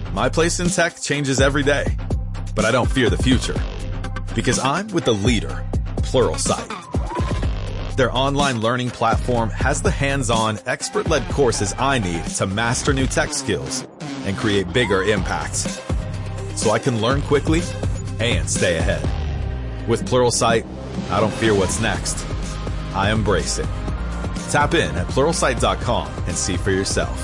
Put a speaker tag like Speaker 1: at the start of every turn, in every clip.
Speaker 1: My place in tech changes every day, but I don't fear the future because I'm with the leader, Pluralsight. Their online learning platform has the hands-on, expert-led courses I need to master new tech skills and create bigger impacts. So I can learn quickly and stay ahead. With Pluralsight, I don't fear what's next. I embrace it. Tap in at pluralsight.com and see for yourself.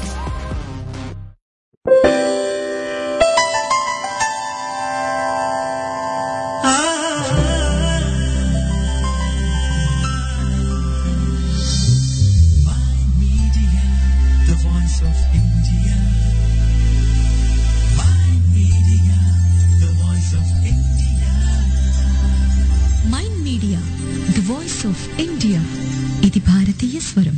Speaker 2: Media, the voice of India. My media, the voice of India.
Speaker 3: Mind Media the voice of India ఇది భారతీయ స్వరం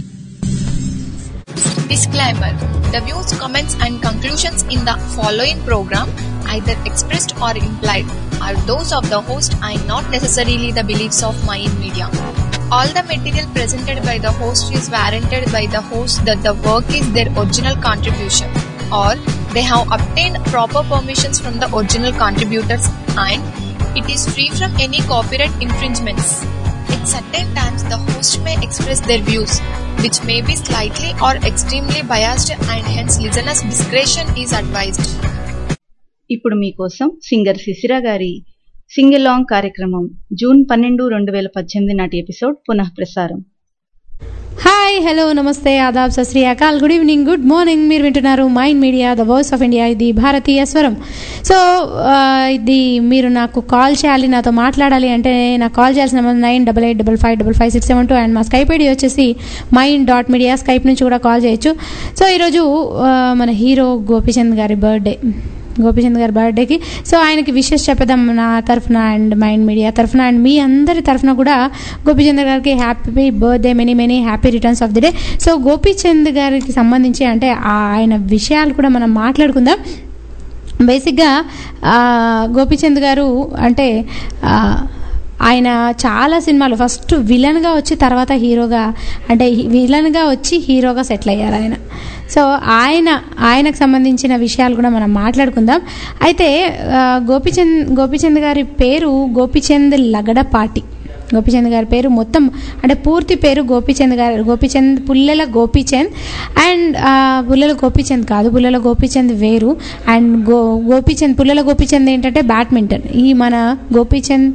Speaker 4: Disclaimer The views, comments, and conclusions in the following program, either expressed or implied, are those of the host and not necessarily the beliefs of Mind Media. All the material presented by the host is warranted by the host that the work is their original contribution or they have obtained proper permissions from the original contributors and it is free from any copyright infringements. At certain times, the host may express their views, which may be slightly or extremely biased, and hence listeners' discretion is advised.
Speaker 5: ఇప్పుడు మీకోసం singer శిశిర గారి సింగిలాంగ్ కార్యక్రమం June పన్నెండు రెండు వేల పద్దెనిమిది నాటి ఎపిసోడ్ పునః ప్రసారం
Speaker 6: హాయ్ హలో నమస్తే ఆదాబ్ Sat Sri Akal good evening good morning మీరు వింటున్నారు Mind Media the voice of India ఇది భారతీయ స్వరం సో ఆ, ఇది మీరు నాకు కాల్ చేయాలి నాతో మాట్లాడాలి అంటే నాకు కాల్ చేయాల్సిన number nine double eight double five double five six seven two and మా స్కైప్ ఐడి వచ్చేసి మైండ్ డాట్ మీడియా స్కైప్ నుంచి కూడా కాల్ చేయొచ్చు సో ఈరోజు ఆ, మన హీరో గోపిచంద్ గారి బర్త్డే గోపిచంద్ గారి బర్త్డేకి సో ఆయనకి విషెస్ చెప్పేద్దాం నా తరఫున అండ్ మైండ్ మీడియా తరఫున అండ్ మీ అందరి తరఫున కూడా గోపిచంద్ గారికి happy birthday many many happy returns of the day so Gopichand గారికి సంబంధించి అంటే ఆయన విషయాలు కూడా మనం మాట్లాడుకుందాం బేసిక్గా ఆ, గోపిచంద్ గారు అంటే ఆ, ఆయన చాలా సినిమాలు ఫస్ట్ విలన్గా వచ్చి తర్వాత హీరోగా అంటే హీ- విలన్గా వచ్చి హీరోగా సెటిల్ అయ్యారు ఆయన సో ఆయన ఆయనకు సంబంధించిన విషయాలు కూడా మనం మాట్లాడుకుందాం అయితే ఆ, గోపిచంద్ గోపిచంద్ గారి పేరు గోపిచంద్ లగడపాటి గోపిచంద్ గారి పేరు మొత్తం అంటే పూర్తి పేరు గోపిచంద్ గారు గోపిచంద్ పుల్లెల గోపిచంద్ అండ్ ఆ, పుల్లెల గోపిచంద్ కాదు పుల్లెల గోపిచంద్ వేరు అండ్ గో గోపిచంద్ పుల్లెల గోపిచంద్ ఏంటంటే బ్యాడ్మింటన్ ఈ మన గోపిచంద్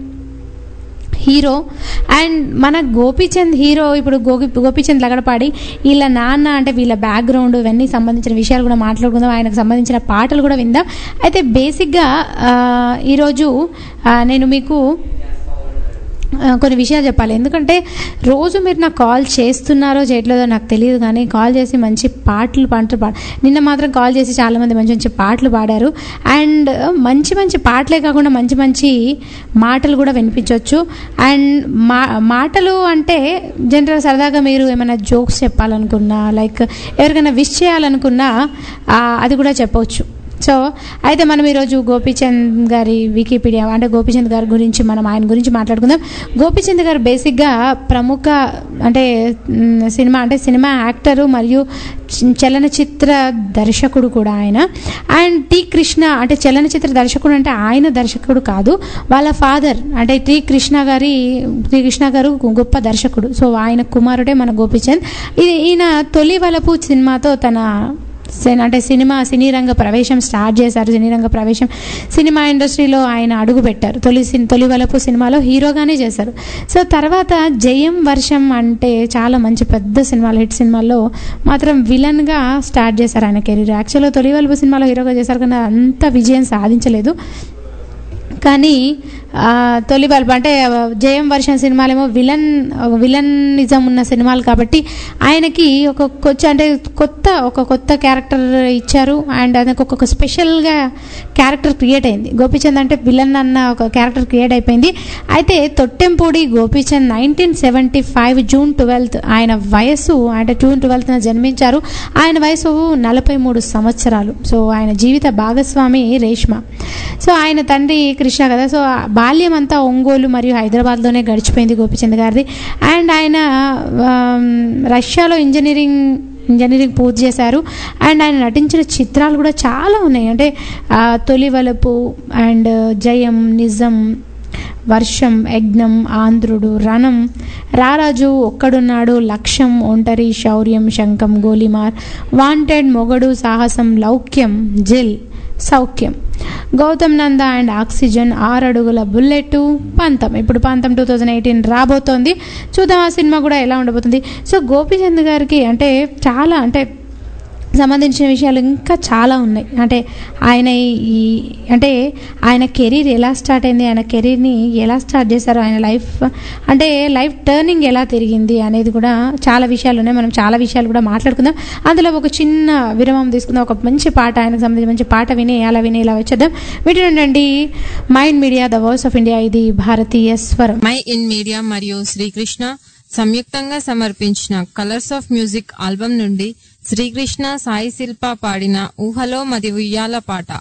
Speaker 6: హీరో అండ్ మన గోపీచంద్ హీరో ఇప్పుడు గోపి గోపీచంద్ లగడపాడి వీళ్ళ నాన్న అంటే వీళ్ళ బ్యాక్గ్రౌండ్ ఇవన్నీ సంబంధించిన విషయాలు కూడా మాట్లాడుకుందాం ఆయనకు సంబంధించిన పాటలు కూడా విందాం అయితే బేసిక్గా ఆ, ఈరోజు ఆ, నేను మీకు ఆ, కొన్ని విషయాలు చెప్పాలి ఎందుకంటే రోజు మీరు నాకు కాల్ చేస్తున్నారో చేయట్లేదో నాకు తెలియదు కానీ కాల్ చేసి మంచి పాటలు పాటలు పాడ నిన్న మాత్రం కాల్ చేసి చాలామంది మంచి మంచి పాటలు పాడారు అండ్ మంచి మంచి పాటలే కాకుండా మంచి మంచి మాటలు కూడా వినిపించవచ్చు అండ్ మా మాటలు అంటే జనరల్ సరదాగా మీరు ఏమైనా జోక్స్ చెప్పాలనుకున్నా లైక్ ఎవరికైనా విష్ చేయాలనుకున్నా ఆ, అది కూడా చెప్పవచ్చు సో అయితే మనం ఈరోజు గోపీచంద్ గారి వికీపీడియా అంటే గోపీచంద్ గారి గురించి మనం ఆయన గురించి మాట్లాడుకుందాం గోపీచంద్ గారు బేసిక్గా ప్రముఖ అంటే మ్, సినిమా అంటే సినిమా యాక్టరు మరియు చ- చలనచిత్ర దర్శకుడు కూడా ఆయన అండ్ టి కృష్ణ అంటే చలనచిత్ర దర్శకుడు అంటే ఆయన దర్శకుడు కాదు వాళ్ళ ఫాదర్ అంటే టి కృష్ణ గారి టి కృష్ణ గారు గొప్ప దర్శకుడు సో ఆయన కుమారుడే మన గోపీచంద్ ఇది ఈయన తొలి వలపు సినిమాతో తన సిన్- అంటే సినిమా సినీ రంగ ప్రవేశం స్టార్ట్ చేశారు సినీ రంగ ప్రవేశం సినిమా ఇండస్ట్రీలో ఆయన అడుగు పెట్టారు తొలి సిన్- తొలి వలపు సినిమాలో హీరోగానే చేశారు సో తర్వాత జయం వర్షం అంటే చాలా మంచి పెద్ద సినిమాలు హిట్ సినిమాల్లో మాత్రం విలన్గా స్టార్ట్ చేశారు ఆయన కెరీర్ యాక్చువల్గా తొలి వలపు సినిమాలో హీరోగా చేశారు కానీ అంత విజయం సాధించలేదు కానీ ఆ, తొలి బల్బ్ అంటే ఆ, జయం వర్షం సినిమాలేమో విలన్ విలనిజం ఉన్న సినిమాలు కాబట్టి ఆయనకి ఒక కొచ్చ అంటే కొత్త ఒక కొత్త క్యారెక్టర్ ఇచ్చారు అండ్ ఆయనకు ఒక స్పెషల్గా క్యారెక్టర్ క్రియేట్ అయింది గోపీచంద్ అంటే విలన్ అన్న ఒక క్యారెక్టర్ క్రియేట్ అయిపోయింది అయితే Tottempudi Gopichand nineteen seventy five June twelfth ఆయన వయస్సు అంటే జూన్ ట్వెల్త్న జన్మించారు ఆయన వయసు నలభై మూడు సంవత్సరాలు సో ఆయన జీవిత భాగస్వామి రేష్మ సో ఆయన తండ్రి కృష్ణ కదా సో ఆ బాల్యం అంతా ఒంగోలు మరియు హైదరాబాద్లోనే గడిచిపోయింది గోపిచంద్ గారిది అండ్ ఆయన ఆమ్, రష్యాలో ఇంజనీరింగ్ ఇంజనీరింగ్ పూర్తి చేశారు అండ్ ఆయన నటించిన చిత్రాలు కూడా చాలా ఉన్నాయి అంటే ఆ, తొలి వలపు అండ్ జయం నిజం వర్షం యజ్ఞం ఆంధ్రుడు రణం రారాజు ఒక్కడున్నాడు లక్ష్యం ఒంటరి శౌర్యం శంఖం గోలిమార్ వాంటెడ్ మొగడు Sahasam Loukyam Jil Soukhyam Gautham Nanda and Oxygen Aaru Adugula bullet పంతం ఇప్పుడు పంతం టూ థౌజండ్ ఎయిటీన్ రాబోతోంది చూద్దాం ఆ సినిమా కూడా ఎలా ఉండబోతుంది సో గోపీచంద్ గారికి అంటే చాలా అంటే సంబంధించిన విషయాలు ఇంకా చాలా ఉన్నాయి అంటే ఆయన ఈ అంటే ఆయన కెరీర్ ఎలా స్టార్ట్ అయింది ఆయన కెరీర్ని ఎలా స్టార్ట్ చేశారు ఆయన లైఫ్ అంటే లైఫ్ టర్నింగ్ ఎలా తిరిగింది అనేది కూడా చాలా విషయాలు ఉన్నాయి మనం చాలా విషయాలు కూడా మాట్లాడుకుందాం అందులో ఒక చిన్న విరామం తీసుకుందాం ఒక మంచి పాట ఆయనకు సంబంధించి మంచి పాట విని అలా విని ఇలా వచ్చేద్దాం వింటుండండి Mind Media the voice of India ఇది భారతీయ స్వరం
Speaker 7: మై ఇన్ మీడియా మరియు శ్రీకృష్ణ సంయుక్తంగా సమర్పించిన కలర్స్ ఆఫ్ మ్యూజిక్ ఆల్బమ్ నుండి శ్రీకృష్ణ సాయి శిల్ప పాడిన ఊహలో మది ఉయ్యాల పాట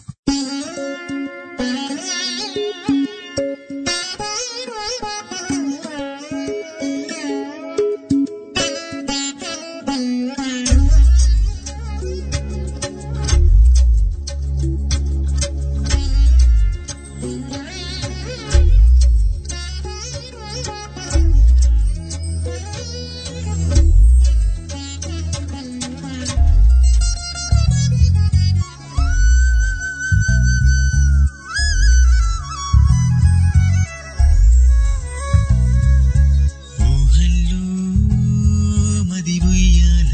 Speaker 2: ఊహల్లో మది ఉయ్యాల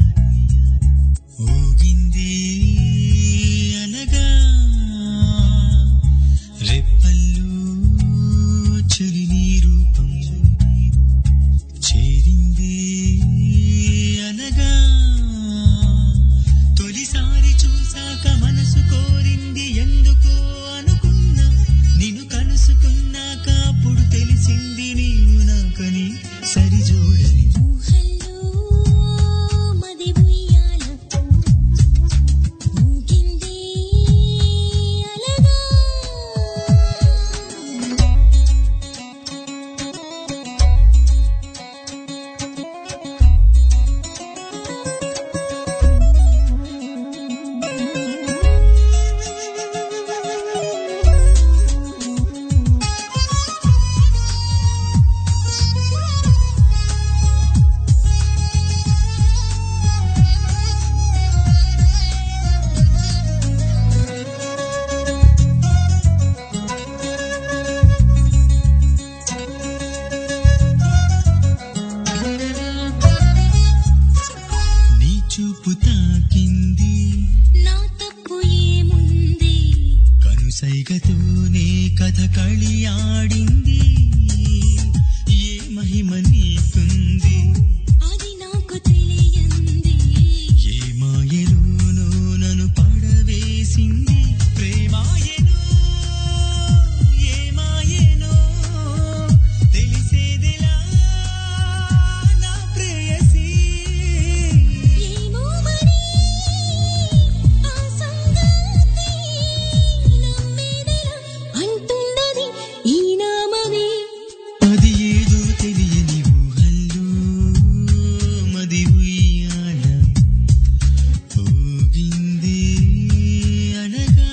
Speaker 2: ఊగింది అనగా రెప్పల్లో చలి నీ రూపం చేరింది అనగా తొలిసారి చూసాక మనసు కోరింది ఎందుకో అనుకున్నా నిన్ను కలుసుకున్నాక అప్పుడు తెలిసింది నీవు నాకని సరిజోడని
Speaker 8: ఊహల్లో మది ఉయ్యాల ఊగింది అలగా
Speaker 2: నీ చూపు తాకింది
Speaker 8: నా తప్పు ఏముంది
Speaker 2: కనుసైగతోనే కథ కళి ఆడింది ఏ మహిమ నీకుంది
Speaker 8: అది నాకు తెలియంది
Speaker 2: ఏ మాయలోనో నన్ను పడవేసింది ప్రేమాయనో ఏ మాయనో తెలిసేదిలా నా ప్రేయసీ
Speaker 8: ఏమో మరి ఆ సంగతి నమ్మేదెలా అంటున్నది ఈ నామది
Speaker 2: అది ఏదో తెలియని ఊహల్లో మది ఉయ్యాల ఊగింది అనగా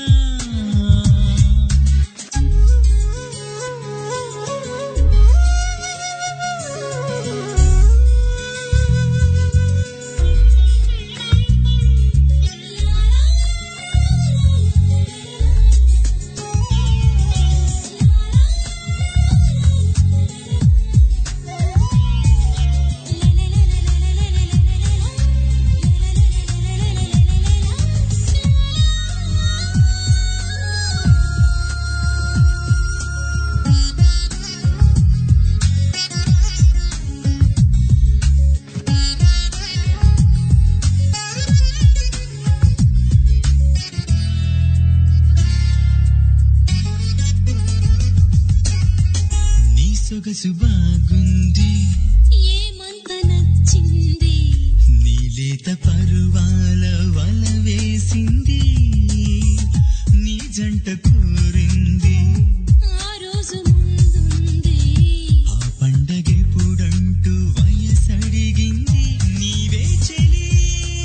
Speaker 2: నీ సొగసు బాగుంది
Speaker 8: ఏమంత నచ్చింది
Speaker 2: నీ లేత పరువాల వల వేసింది నీ జంట కోరింది
Speaker 8: ఆ రోజు ముందుంది
Speaker 2: ఆ పండగెప్పుడంటూ వయసడిగింది నీవే చెలి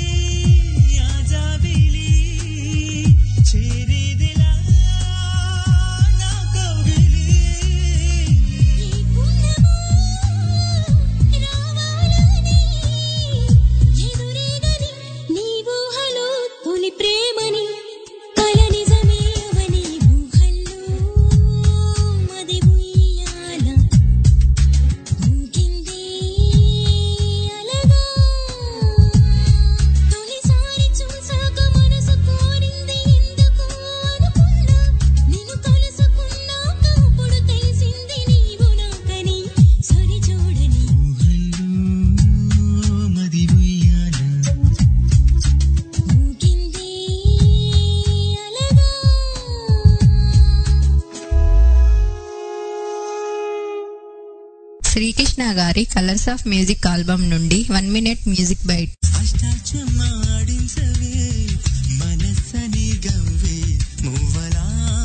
Speaker 9: శ్రీకృష్ణ గారి కలర్స్ ఆఫ్ మ్యూజిక్ ఆల్బమ్ నుండి వన్ మినిట్ మ్యూజిక్ బైట్
Speaker 2: అష్టాచమాడించవే మనసని గవ్వే మువ్వలా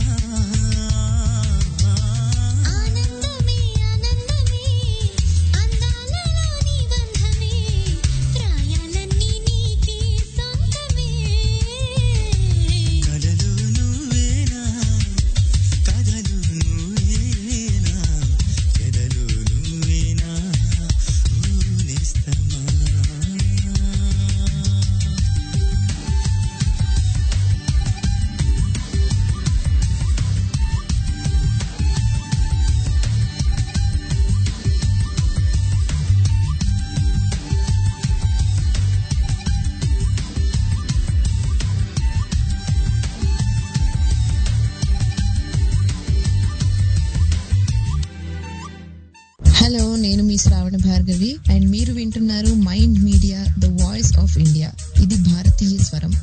Speaker 8: ఆనందమే ఆనందమే అందాలలోని బంధమే ప్రాయాలన్నీ నీకే సొంతమే
Speaker 2: కలలు నువ్వేనా కథలు నువ్వేనా ఎదలు నువ్వేనా ఓ నేస్తమా
Speaker 10: హలో నేను మీ శ్రావణ భార్గవి అండ్ మీరు వింటున్నారు Mind Media the voice of India ఇది భారతీయ స్వరం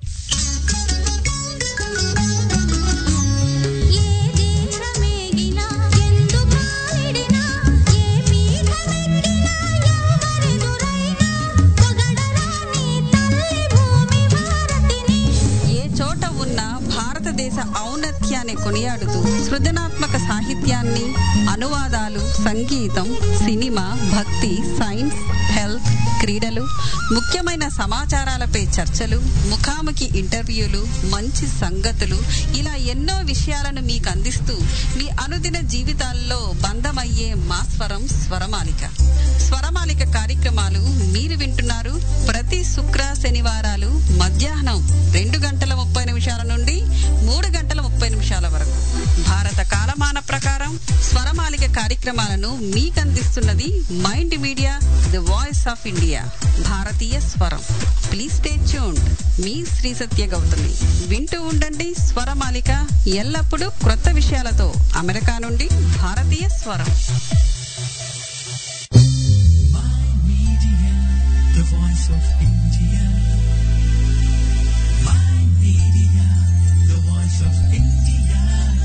Speaker 8: ఏ దేశమేగినా ఎందు కాలిడినా ఏ పీఠమెక్కినా ఎవరెదురైనా పొగడరా నీ తల్లి భూమి భారతిని
Speaker 11: ఏ చోట ఉన్నా భారతదేశ ఔన్నత్యాన్ని కొనియాడుతూ సృజనాత్మక సాహిత్యాన్ని అనువాదాలు సంగీతం సినిమా భక్తి సైన్స్ హెల్త్ క్రీడలు ముఖ్యమైన సమాచారాలపై చర్చలు ముఖాముఖి ఇంటర్వ్యూలు మంచి సంగతులు ఇలా ఎన్నో విషయాలను మీకు అందిస్తూ మీ అనుదిన జీవితాల్లో బంధమయ్యే మా స్వరం స్వరమాలిక స్వరమాలిక కార్యక్రమాలు మీరు వింటున్నారు ప్రతి శుక్ర శనివారాలు మధ్యాహ్నం రెండు గంటల ముప్పై నిమిషాల నుండి మూడు గంటల ముప్పై నిమిషాల వరకు భారత కాలమాన ప్రకారం స్వరమాలిక కార్యక్రమాలను మీకు అందిస్తున్నది Mind Media the voice of India భారతీయ స్వరం ప్లీజ్ స్టే ట్యూన్డ్ మీ శ్రీ సత్య గౌతమి వింటూ ఉండండి స్వరమాలిక ఎల్లప్పుడూ క్రొత్త విషయాలతో అమెరికా నుండి భారతీయ స్వరం
Speaker 2: Media, the voice of India. My media, the voice of India.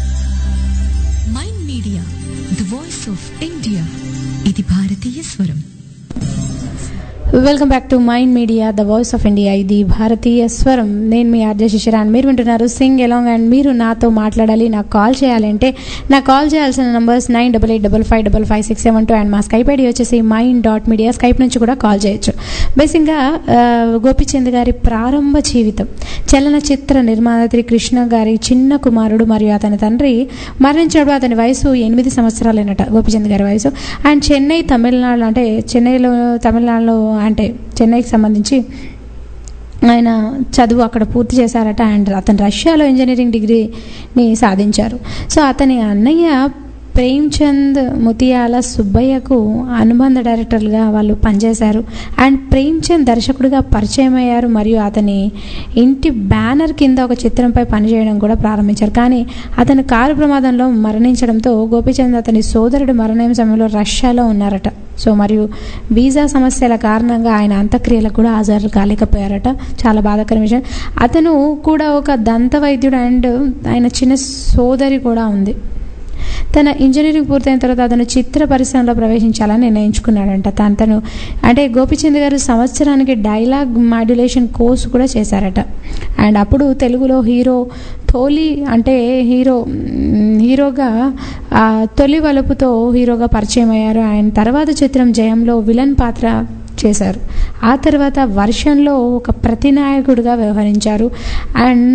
Speaker 3: Mind Media the voice of India ఇది భారతీయ స్వరం
Speaker 6: welcome back to Mind Media the voice of India ఇది భారతీయ స్వరం నేను మీ ఆర్జే శిశిరాన్ మీరు వింటున్నారు సింగ్ ఎలాంగ్ అండ్ మీరు నాతో మాట్లాడాలి నాకు కాల్ చేయాలంటే నాకు కాల్ చేయాల్సిన numbers nine double eight double five double five six seven two and మా స్కైప్ ఐడి వచ్చేసి మైండ్ డాట్ మీడియా స్కైప్ నుంచి కూడా కాల్ చేయొచ్చు బేసిక్గా ఆ, గోపిచంద్ గారి ప్రారంభ జీవితం చలనచిత్ర నిర్మాత కృష్ణ గారి చిన్న కుమారుడు మరియు అతని తండ్రి మరణించినప్పుడు అతని వయసు ఎనిమిది సంవత్సరాలేనట గోపిచంద్ గారి వయసు అండ్ చెన్నై తమిళనాడు అంటే చెన్నైలో తమిళనాడులో అంటే చెన్నైకి సంబంధించి ఆయన చదువు అక్కడ పూర్తి చేశారట అండ్ అతను రష్యాలో ఇంజనీరింగ్ డిగ్రీని సాధించారు సో అతని అన్నయ్య ప్రేమ్చంద్ ముతియాల సుబ్బయ్యకు అనుబంధ డైరెక్టర్లుగా వాళ్ళు పనిచేశారు అండ్ ప్రేమ్చంద్ దర్శకుడిగా పరిచయం అయ్యారు మరియు అతని ఇంటి బ్యానర్ కింద ఒక చిత్రంపై పనిచేయడం కూడా ప్రారంభించారు కానీ అతని కారు ప్రమాదంలో మరణించడంతో గోపీచంద్ అతని సోదరుడు మరణం సమయంలో రష్యాలో ఉన్నారట సో మరియు వీసా సమస్యల కారణంగా ఆయన అంత్యక్రియలకు కూడా హాజరు కాలేకపోయారట చాలా బాధాకర విషయం అతను కూడా ఒక దంత వైద్యుడు అండ్ ఆయన చిన్న సోదరి కూడా ఉంది తన ఇంజనీరింగ్ పూర్తయిన తర్వాత అతను చిత్ర పరిశ్రమలో ప్రవేశించాలని నిర్ణయించుకున్నాడంట తను తను అంటే గోపిచంద్ గారు సంవత్సరానికి డైలాగ్ మాడ్యులేషన్ కోర్స్ కూడా చేశారట అండ్ అప్పుడు తెలుగులో హీరో తోలి అంటే హీరో మ్, హీరోగా ఆ, తొలి వలుపుతో హీరోగా పరిచయం అయ్యారు ఆయన తర్వాత చిత్రం జయంలో విలన్ పాత్ర చేశారు ఆ తర్వాత వర్షంలో ఒక ప్రతినాయకుడిగా వ్యవహరించారు అండ్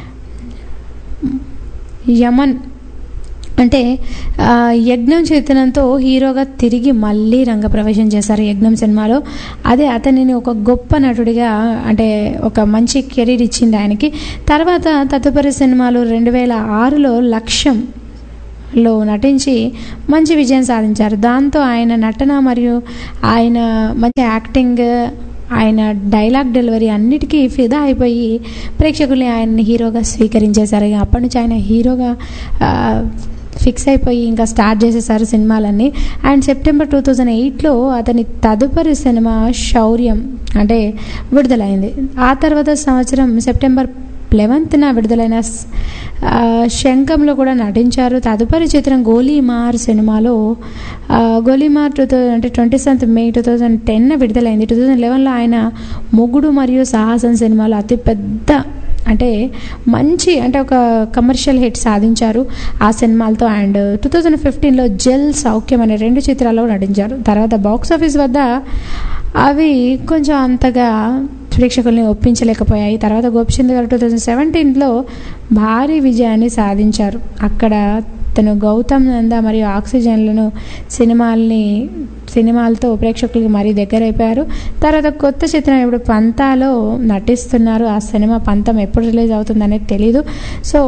Speaker 6: యమన్ అంటే ఆ, యజ్ఞం చేతనంతో హీరోగా తిరిగి మళ్ళీ రంగప్రవేశం చేశారు యజ్ఞం సినిమాలో అదే అతనిని ఒక గొప్ప నటుడిగా అంటే ఒక మంచి కెరీర్ ఇచ్చింది ఆయనకి తర్వాత తదుపరి సినిమాలు రెండు వేల ఆరులో లక్ష్యం లో నటించి మంచి విజయం సాధించారు దాంతో ఆయన నటన మరియు ఆయన మంచి యాక్టింగ్ ఆయన డైలాగ్ డెలివరీ అన్నిటికీ ఫిదా అయిపోయి ప్రేక్షకుల్ని ఆయన్ని హీరోగా స్వీకరించేశారు ఇక అప్పటి నుంచి ఆయన హీరోగా ఆ, ఫిక్స్ అయిపోయి ఇంకా స్టార్ట్ చేసేసారు సినిమాలన్నీ అండ్ సెప్టెంబర్ టూ థౌజండ్ ఎయిట్లో అతని తదుపరి సినిమా శౌర్యం అంటే విడుదలైంది ఆ తర్వాత సంవత్సరం సెప్టెంబర్ లెవెంత్న విడుదలైన స్- ఆ, శంఖంలో కూడా నటించారు తదుపరి చిత్రం గోలీమార్ సినిమాలో ఆ, గోలీమార్ టూ థౌజండ్ అంటే twenty seventh May two thousand ten విడుదలైంది టూ థౌజండ్ లెవెన్లో ఆయన మొగుడు మరియు సాహసం సినిమాలో అతిపెద్ద అంటే మంచి అంటే ఒక కమర్షియల్ హిట్ సాధించారు ఆ సినిమాలతో అండ్ టూ థౌజండ్ ఫిఫ్టీన్లో జెల్ సౌఖ్యం అనే రెండు చిత్రాల్లో నటించారు తర్వాత బాక్స్ ఆఫీస్ వద్ద అవి కొంచెం అంతగా ప్రేక్షకుల్ని ఒప్పించలేకపోయాయి తర్వాత గోపిచంద్ గారు టూ థౌజండ్ సెవెంటీన్లో భారీ విజయాన్ని సాధించారు అక్కడ తను గౌతమ్ నంద మరియు ఆక్సిజన్లను సినిమాల్ని సినిమాలతో ప్రేక్షకులకి మరీ దగ్గరైపోయారు తర్వాత కొత్త చిత్రం ఇప్పుడు పంతాలో నటిస్తున్నారు ఆ సినిమా పంతం ఎప్పుడు రిలీజ్ అవుతుందనేది తెలీదు so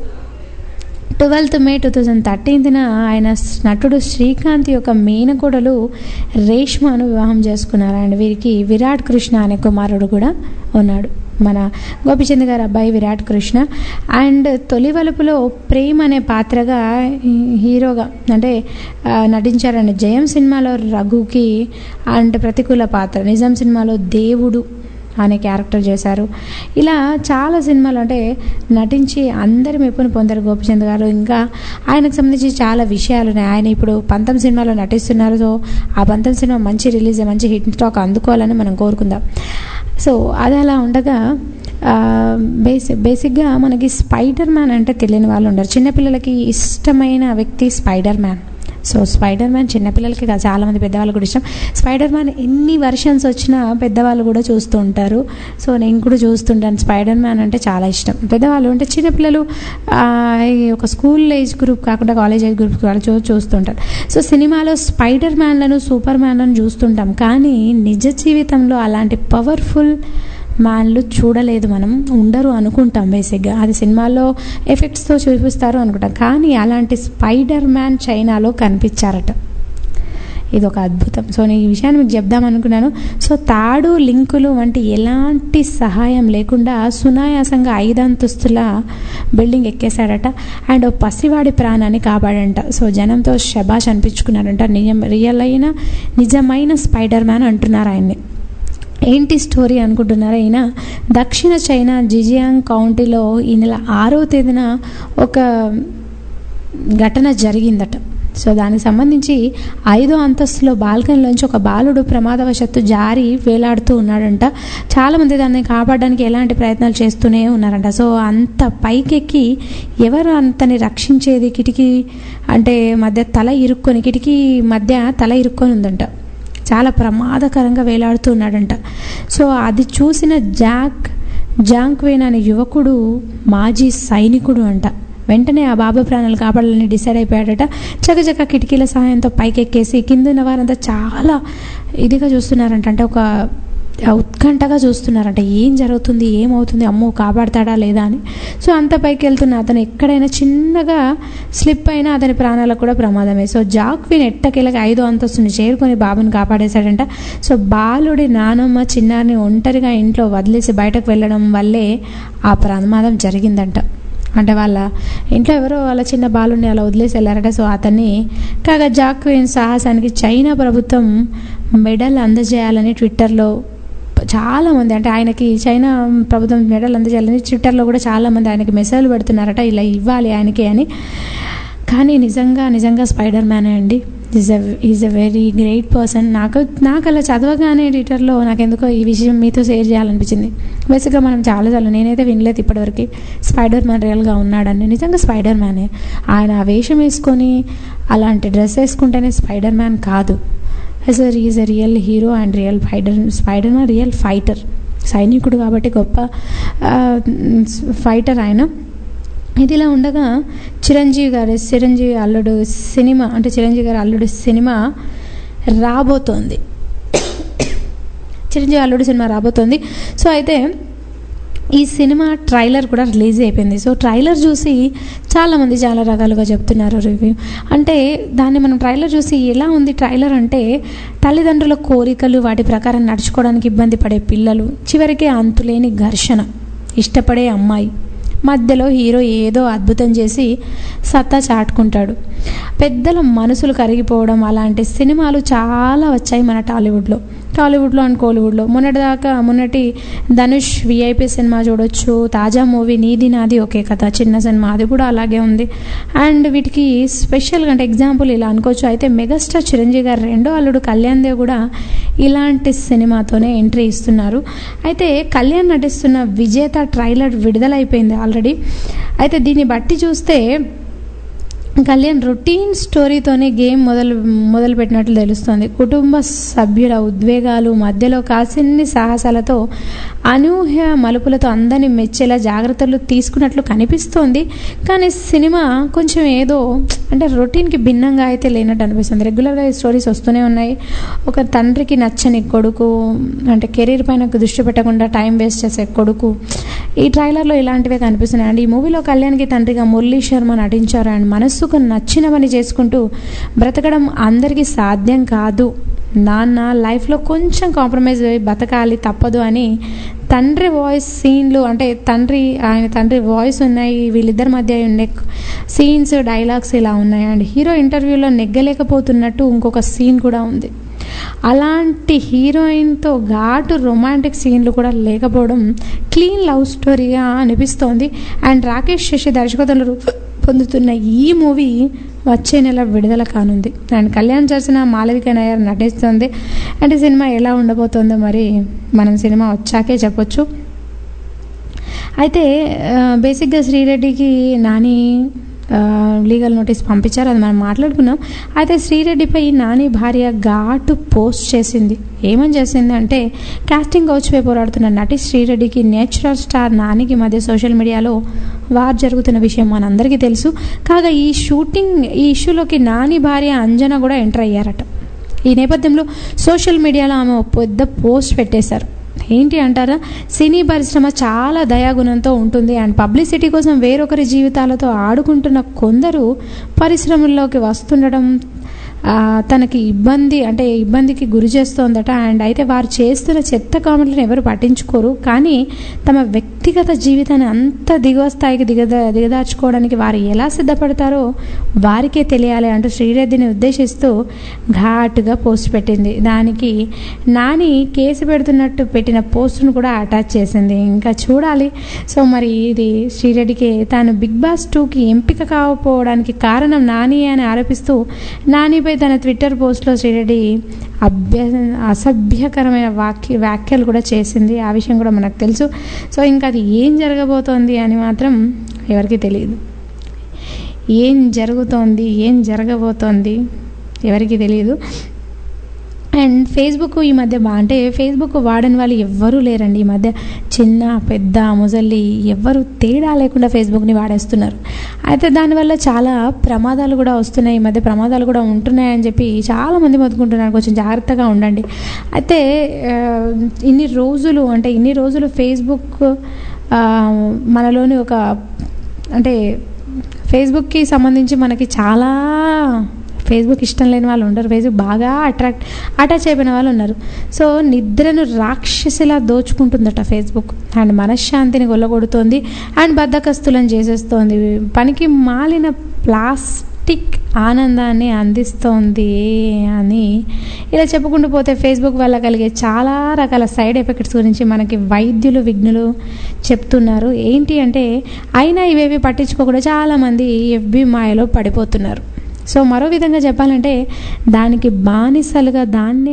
Speaker 6: twelfth May two thousand థర్టీన్త్న ఆయన నటుడు శ్రీకాంత్ యొక్క మేనకోడలు రేష్మాను వివాహం చేసుకున్నారు అండ్ వీరికి విరాట్ కృష్ణ అనే కుమారుడు కూడా ఉన్నాడు మన గోపిచంద్ గారి అబ్బాయి విరాట్ కృష్ణ అండ్ తొలి వలుపులో ప్రేమ్ అనే పాత్రగా హీ- హీరోగా అంటే ఆ, నటించారండి జయం సినిమాలో రఘుకి అండ్ ప్రతికూల పాత్ర నిజాం సినిమాలో దేవుడు అనే క్యారెక్టర్ చేశారు ఇలా చాలా సినిమాలు అంటే నటించి అందరి మెప్పును పొందారు గోపిచంద్ గారు ఇంకా ఆయనకు సంబంధించి చాలా విషయాలు ఉన్నాయి ఆయన ఇప్పుడు పంతం సినిమాలో నటిస్తున్నారు సో ఆ పంతం సినిమా మంచి రిలీజ్ అయ్యి మంచి హిట్ టాక్ అందుకోవాలని మనం కోరుకుందాం సో అది అలా ఉండగా బేసిక్ బేసిక్గా మనకి స్పైడర్ మ్యాన్ అంటే తెలియని వాళ్ళు ఉండరు చిన్నపిల్లలకి ఇష్టమైన వ్యక్తి Spider Man so Spider Man చిన్నపిల్లలకి కాదు చాలామంది పెద్దవాళ్ళు కూడా ఇష్టం స్పైడర్ మ్యాన్ ఎన్ని వర్షన్స్ వచ్చినా పెద్దవాళ్ళు కూడా చూస్తూ ఉంటారు సో నేను కూడా చూస్తుంటాను స్పైడర్ మ్యాన్ అంటే చాలా ఇష్టం పెద్దవాళ్ళు అంటే చిన్నపిల్లలు ఆ, ఈ ఒక స్కూల్ ఏజ్ గ్రూప్ కాకుండా కాలేజ్ ఏజ్ గ్రూప్ వాళ్ళు చూ చూస్తుంటారు సో సినిమాలో స్పైడర్ మ్యాన్లను సూపర్ మ్యాన్లను చూస్తుంటాం కానీ నిజ జీవితంలో అలాంటి పవర్ఫుల్ మ్యాన్లు చూడలేదు మనం ఉండరు అనుకుంటాం బేసిక్గా అది సినిమాల్లో ఎఫెక్ట్స్తో చూపిస్తారు అనుకుంటాం కానీ అలాంటి స్పైడర్ మ్యాన్ చైనాలో కనిపించారట ఇది ఒక అద్భుతం సో నేను ఈ విషయాన్ని మీకు చెప్దాం అనుకున్నాను సో తాడు లింకులు వంటి ఎలాంటి సహాయం లేకుండా సునాయాసంగా ఐదంతస్తుల బిల్డింగ్ ఎక్కేశాడట అండ్ ఓ పసివాడి ప్రాణాన్ని కాపాడంట సో జనంతో శబాష్ అనిపించుకున్నారంట నిజం రియల్ అయిన నిజమైన స్పైడర్ మ్యాన్ అంటున్నారు ఆయన్ని ఏంటి స్టోరీ అనుకుంటున్నారా ఈయన దక్షిణ చైనా జిజియాంగ్ కౌంటీలో ఈ నెల ఆరో తేదీన ఒక ఘటన జరిగిందట సో దానికి సంబంధించి ఐదో అంతస్తులో బాల్కనీలోంచి ఒక బాలుడు ప్రమాదవశత్తు జారి వేలాడుతూ ఉన్నాడంట చాలామంది దాన్ని కాపాడడానికి ఎలాంటి ప్రయత్నాలు చేస్తూనే ఉన్నారంట సో అంత పైకెక్కి ఎవరు అంతని రక్షించేది కిటికీ అంటే మధ్య తల ఇరుక్కొని కిటికీ మధ్య తల ఇరుక్కొని ఉందంట చాలా ప్రమాదకరంగా వేలాడుతూ ఉన్నాడంట సో అది చూసిన జాక్ జాంక్వేన్ అనే యువకుడు మాజీ సైనికుడు అంట వెంటనే ఆ బాబా ప్రాణాలు కాపాడాలని డిసైడ్ అయిపోయాడట చకచక కిటికీల సహాయంతో పైకెక్కేసి కింద ఉన్న వారంతా చాలా ఇదిగా చూస్తున్నారంట అంటే ఒక ఉత్కంఠగా చూస్తున్నారంట ఏం జరుగుతుంది ఏమవుతుంది అమ్మో కాపాడతాడా లేదా అని సో అంత పైకి వెళ్తున్న అతను ఎక్కడైనా చిన్నగా స్లిప్ అయినా అతని ప్రాణాలకు కూడా ప్రమాదమే సో జాక్విన్ ఎట్టకేలకు ఐదో అంతస్తుని చేరుకొని బాబుని కాపాడేశాడంట సో బాలుడి నానమ్మ చిన్నారిని ఒంటరిగా ఇంట్లో వదిలేసి బయటకు వెళ్ళడం వల్లే ఆ ప్రమాదం జరిగిందంట అంటే వాళ్ళ ఇంట్లో ఎవరో వాళ్ళ చిన్న బాలుని అలా వదిలేసి వెళ్ళారట సో అతన్ని కాగా జాక్విన్ సాహసానికి చైనా ప్రభుత్వం మెడల్ అందజేయాలని ట్విట్టర్లో చాలామంది అంటే ఆయనకి చైనా ప్రభుత్వం మెడల్ అందజేయాలని ట్విట్టర్లో కూడా చాలామంది ఆయనకి మెసేజ్లు పెడుతున్నారట ఇలా ఇవ్వాలి ఆయనకి అని కానీ నిజంగా నిజంగా స్పైడర్ మ్యానే అండి is a is a very great person నాకు నాకు అలా చదవగానే ట్విట్టర్లో నాకు ఎందుకో ఈ విషయం మీతో షేర్ చేయాలనిపించింది బేసిక్గా మనం చాలా చాలా నేనైతే వినలేదు ఇప్పటివరకు స్పైడర్ మ్యాన్ రియల్గా ఉన్నాడని నిజంగా స్పైడర్ మ్యానే ఆయన ఆ వేషం వేసుకొని అలాంటి డ్రెస్ వేసుకుంటేనే స్పైడర్ మ్యాన్ కాదు as a is a real hero and real fighter spider man real fighter సైనికుడు కాబట్టి గొప్ప ఫైటర్ ఆయన ఇదిలా ఉండగా చిరంజీవి గారి చిరంజీవి అల్లుడు సినిమా అంటే చిరంజీవి గారి అల్లుడు సినిమా రాబోతోంది చిరంజీవి అల్లుడు సినిమా రాబోతోంది సో అయితే ఈ సినిమా ట్రైలర్ కూడా రిలీజ్ అయిపోయింది సో ట్రైలర్ చూసి చాలామంది చాలా రకాలుగా చెప్తున్నారు రివ్యూ అంటే దాన్ని మనం ట్రైలర్ చూసి ఎలా ఉంది ట్రైలర్ అంటే తల్లిదండ్రుల కోరికలు వాటి ప్రకారం నడుచుకోవడానికి ఇబ్బంది పడే పిల్లలు చివరికి అంతులేని ఘర్షణ ఇష్టపడే అమ్మాయి మధ్యలో హీరో ఏదో అద్భుతం చేసి సత్తా చాటుకుంటాడు పెద్దల మనసులు కరిగిపోవడం అలాంటి సినిమాలు చాలా వచ్చాయి మన టాలీవుడ్లో టాలీవుడ్లో అండ్ కోలీవుడ్లో మొన్నటిదాకా మొన్నటి ధనుష్ విఐపి సినిమా చూడొచ్చు తాజా మూవీ నీది నాది ఒకే కథ చిన్న సినిమా అది కూడా అలాగే ఉంది అండ్ వీటికి స్పెషల్గా అంటే ఎగ్జాంపుల్ ఇలా అనుకోవచ్చు అయితే మెగాస్టార్ చిరంజీవి గారు రెండో అల్లుడు కళ్యాణ్ దేవ్ కూడా ఇలాంటి సినిమాతోనే ఎంట్రీ ఇస్తున్నారు అయితే కళ్యాణ్ నటిస్తున్న విజేత ట్రైలర్ విడుదలైపోయింది ఆల్రెడీ అయితే దీన్ని బట్టి చూస్తే కళ్యాణ్ రొటీన్ స్టోరీతోనే గేమ్ మొదలు మొదలుపెట్టినట్లు తెలుస్తోంది కుటుంబ సభ్యుల ఉద్వేగాలు మధ్యలో కాసిన్ని సాహసాలతో అనూహ్య మలుపులతో అందరిని మెచ్చేలా జాగ్రత్తలు తీసుకున్నట్లు కనిపిస్తోంది కానీ సినిమా కొంచెం ఏదో అంటే రొటీన్కి భిన్నంగా అయితే లేనట్టు అనిపిస్తుంది రెగ్యులర్గా ఈ స్టోరీస్ వస్తూనే ఉన్నాయి ఒక తండ్రికి నచ్చని కొడుకు అంటే కెరీర్ పైన దృష్టి పెట్టకుండా టైం వేస్ట్ చేసే కొడుకు ఈ ట్రైలర్లో ఇలాంటివే కనిపిస్తున్నాయి అండ్ ఈ మూవీలో కళ్యాణ్కి తండ్రిగా మురళీ శర్మ నటించారు అండ్ మనస్సుకు నచ్చిన పని చేసుకుంటూ బ్రతకడం అందరికీ సాధ్యం కాదు నాన్న లైఫ్లో కొంచెం కాంప్రమైజ్ అయ్యి బతకాలి తప్పదు అని తండ్రి వాయిస్ సీన్లు అంటే తండ్రి ఆయన తండ్రి వాయిస్ ఉన్నాయి వీళ్ళిద్దరి మధ్య ఉండే సీన్స్ డైలాగ్స్ ఇలా ఉన్నాయి అండ్ హీరో ఇంటర్వ్యూలో నెగ్గలేకపోతున్నట్టు ఇంకొక సీన్ కూడా ఉంది అలాంటి హీరోయిన్తో ఘాటు రొమాంటిక్ సీన్లు కూడా లేకపోవడం క్లీన్ లవ్ స్టోరీగా అనిపిస్తోంది అండ్ రాకేష్ శశి దర్శకత్వంలో పొందుతున్న ఈ మూవీ వచ్చే నెల విడుదల కానుంది అండ్ కళ్యాణ్ చేసిన మాలవిక నాయర్ నటిస్తుంది అంటే సినిమా ఎలా ఉండబోతుందో మరి మనం సినిమా వచ్చాకే చెప్పొచ్చు అయితే బేసిక్గా శ్రీరెడ్డికి నాని లీగల్ నోటీస్ పంపించారు అది మనం మాట్లాడుకున్నాం అయితే శ్రీరెడ్డిపై నాని భార్య ఘాటు పోస్ట్ చేసింది ఏమని చేసింది అంటే కాస్టింగ్ కౌచ్పై పోరాడుతున్న నటి శ్రీరెడ్డికి నేచురల్ స్టార్ నానికి మధ్య సోషల్ మీడియాలో వార్ జరుగుతున్న విషయం మనందరికీ తెలుసు కాగా ఈ షూటింగ్ ఈ ఇష్యూలోకి నాని భార్య అంజన కూడా ఎంటర్ అయ్యారట ఈ నేపథ్యంలో సోషల్ మీడియాలో ఆమె పెద్ద పోస్ట్ పెట్టేశారు ఏంటి అంటారా సినీ పరిశ్రమ చాలా దయాగుణంతో ఉంటుంది అండ్ పబ్లిసిటీ కోసం వేరొకరి జీవితాలతో ఆడుకుంటున్న కొందరు పరిశ్రమల్లోకి వస్తుండడం తనకి ఇబ్బంది అంటే ఇబ్బందికి గురి చేస్తోందట అండ్ అయితే వారు చేస్తున్న చెత్త కామెంట్లను ఎవరు పట్టించుకోరు కానీ తమ వ్యక్తిగత జీవితాన్ని అంత దిగువ స్థాయికి దిగద దిగదార్చుకోవడానికి వారు ఎలా సిద్ధపడతారో వారికే తెలియాలి అంటూ శ్రీరెడ్డిని ఉద్దేశిస్తూ ఘాటుగా పోస్ట్ పెట్టింది దానికి నాని కేసు పెడుతున్నట్టు పెట్టిన పోస్టును కూడా అటాచ్ చేసింది ఇంకా చూడాలి సో మరి ఇది శ్రీరెడ్డికి తాను బిగ్ బాస్ టూకి ఎంపిక కాకపోవడానికి కారణం నాని అని ఆరోపిస్తూ నానిపై తన ట్విట్టర్ పోస్ట్లో శ్రీరెడ్డి అభ్య అసభ్యకరమైన వాక్య వ్యాఖ్యలు కూడా చేసింది ఆ విషయం కూడా మనకు తెలుసు సో ఇంకా అది ఏం జరగబోతోంది అని మాత్రం ఎవరికి తెలియదు ఏం జరుగుతోంది ఏం జరగబోతోంది ఎవరికి తెలియదు అండ్ ఫేస్బుక్ ఈ మధ్య బా అంటే ఫేస్బుక్ వాడని వాళ్ళు ఎవ్వరూ లేరండి ఈ మధ్య చిన్న పెద్ద ముసలి ఎవ్వరు తేడా లేకుండా ఫేస్బుక్ని వాడేస్తున్నారు అయితే దానివల్ల చాలా ప్రమాదాలు కూడా వస్తున్నాయి ఈ మధ్య ప్రమాదాలు కూడా ఉంటున్నాయని చెప్పి చాలామంది మొత్తుకుంటున్నారు కొంచెం జాగ్రత్తగా ఉండండి అయితే ఇన్ని రోజులు అంటే ఇన్ని రోజులు ఫేస్బుక్ మనలోని ఒక అంటే ఫేస్బుక్కి సంబంధించి మనకి చాలా ఫేస్బుక్ ఇష్టం లేని వాళ్ళు ఉండరు ఫేస్బుక్ బాగా అట్రాక్ట్ అటాచ్ అయిపోయిన వాళ్ళు ఉన్నారు సో నిద్రను రాక్షసిలా దోచుకుంటుందట ఫేస్బుక్ అండ్ మనశ్శాంతిని గొల్లగొడుతోంది అండ్ బద్దకస్తులను చేసేస్తోంది పనికి మాలిన ప్లాస్టిక్ ఆనందాన్ని అందిస్తోంది అని ఇలా చెప్పుకుంటూ పోతే ఫేస్బుక్ వల్ల కలిగే చాలా రకాల సైడ్ ఎఫెక్ట్స్ గురించి మనకి వైద్యులు విఘ్నులు చెప్తున్నారు ఏంటి అంటే అయినా ఇవేవి పట్టించుకోకుండా చాలామంది ఎఫ్బి మాయలో పడిపోతున్నారు సో మరో విధంగా చెప్పాలంటే దానికి బానిసలుగా దాన్నే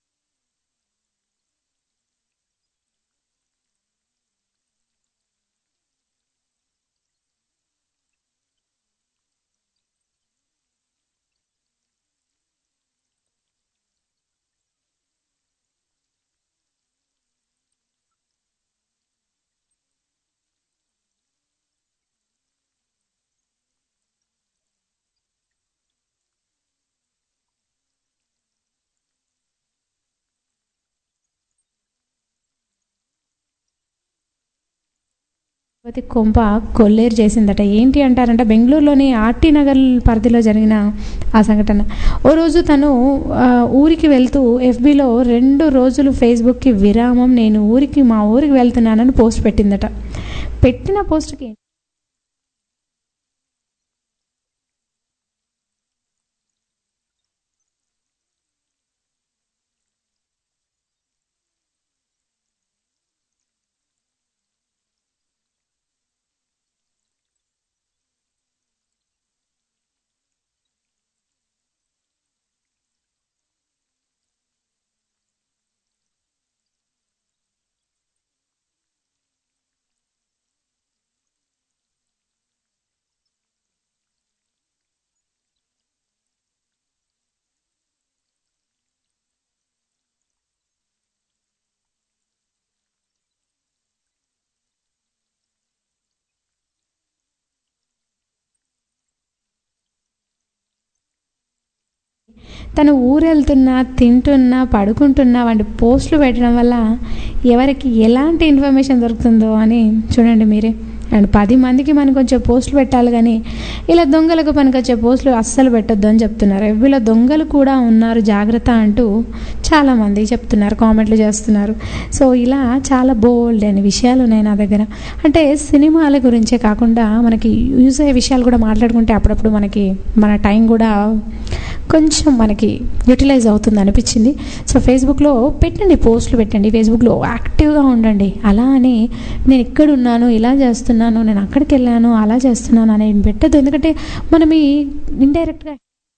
Speaker 6: తిరుపతి కొంప కొల్లేరు చేసిందట ఏంటి అంటారంటే బెంగళూరులోని ఆర్టీ నగర్ పరిధిలో జరిగిన ఆ సంఘటన ఓ రోజు తను ఊరికి వెళ్తూ ఎఫ్బీలో రెండు రోజులు ఫేస్బుక్కి విరామం నేను ఊరికి మా ఊరికి వెళ్తున్నానని పోస్ట్ పెట్టిందట పెట్టిన పోస్ట్కి తను ఊరెళ్తున్నా తింటున్నా పడుకుంటున్నా వంటి పోస్టులు పెట్టడం వల్ల ఎవరికి ఎలాంటి ఇన్ఫర్మేషన్ దొరుకుతుందో అని చూడండి మీరే అండ్ పది మందికి మనం కొంచెం పోస్టులు పెట్టాలి కానీ ఇలా దొంగలకు పనికొచ్చే పోస్టులు అస్సలు పెట్టొద్దు అని చెప్తున్నారు వీళ్ళ దొంగలు కూడా ఉన్నారు జాగ్రత్త అంటూ చాలామంది చెప్తున్నారు కామెంట్లు చేస్తున్నారు సో ఇలా చాలా బోల్డ్ అయిన విషయాలు ఉన్నాయి నా దగ్గర అంటే సినిమాల గురించే కాకుండా మనకి యూజ్ అయ్యే విషయాలు కూడా మాట్లాడుకుంటే అప్పుడప్పుడు మనకి మన టైం కూడా కొంచెం మనకి యూటిలైజ్ అవుతుంది అనిపించింది సో ఫేస్బుక్లో పెట్టండి పోస్టులు పెట్టండి ఫేస్బుక్లో యాక్టివ్గా ఉండండి అలా అని నేను ఇక్కడ ఉన్నాను ఇలా చేస్తున్నాను నేను అక్కడికి వెళ్ళాను అలా చేస్తున్నాను అనేది పెట్టద్దు ఎందుకంటే మనం ఈ ఇండైరెక్ట్గా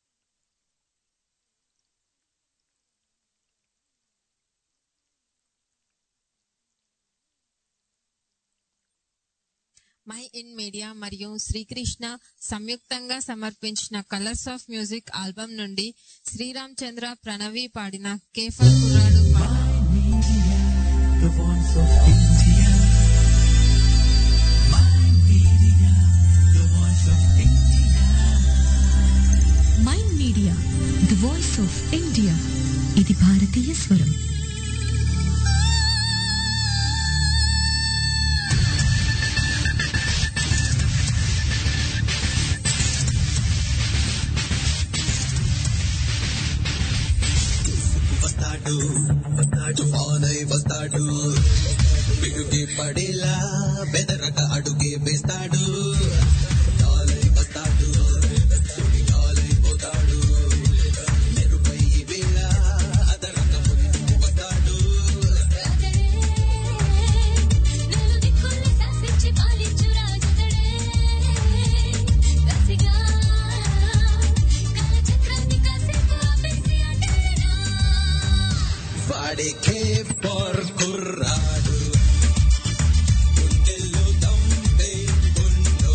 Speaker 7: మై ఇన్ మీడియా మరియు శ్రీకృష్ణ సంయుక్తంగా సమర్పించిన కలర్స్ ఆఫ్ మ్యూజిక్ ఆల్బమ్ నుండి శ్రీరామ్ చంద్ర ప్రణవి పాడిన కేఫర్ కుర్రాడు పాట
Speaker 2: The voice of India. My media, the voice of India.
Speaker 3: Mind Media the voice of India ఇది భారతీయ స్వరం
Speaker 2: వస్తాడు వస్తాడు ఫానై వస్తాడు పిడుగి పడేలా బెదరక అడుగే వేస్తాడు డాలై వస్తాడు డాలై పోతాడు మెరుపై వేళ అదరక ముందుకు వస్తాడు వాడే కేపర్ కుర్రాడు గుండెల్లో దమ్మే గుండో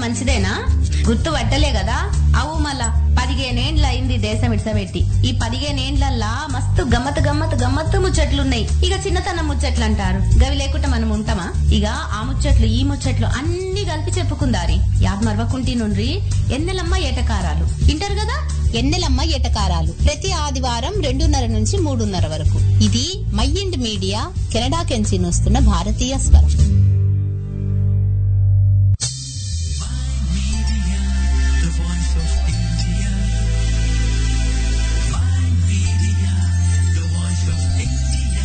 Speaker 12: మంచిదేనా గుర్తు పట్టలే కదా అవు మళ్ళా పదిహేనేండ్ల అయింది దేశం ఇడ్సబెట్టి ఈ పదిహేనేండ్లల్లా మస్తు గమ్మత్ గమ్మత్ గమ్మత్తు ముచ్చట్లున్నాయి ఇక చిన్నతనం ముచ్చట్లు అంటారు గవి లేకుండా మనం ఉంటామా ఇక ఆ ముచ్చట్లు ఈ ముచ్చట్లు అన్ని కలిపి చెప్పుకుందారి యాద్ మరవకుంటి నుండి ఎన్నెలమ్మ ఏటకారాలు వింటారు కదా
Speaker 13: ఎన్నెలమ్మ ఎటకారాలు ప్రతి ఆదివారం రెండున్నర నుంచి మూడున్నర వరకు ఇది మైండ్ మీడియా కెనడా కెంచి వస్తున్న భారతీయ స్వరం
Speaker 2: The voice of India. My media, the voice of India.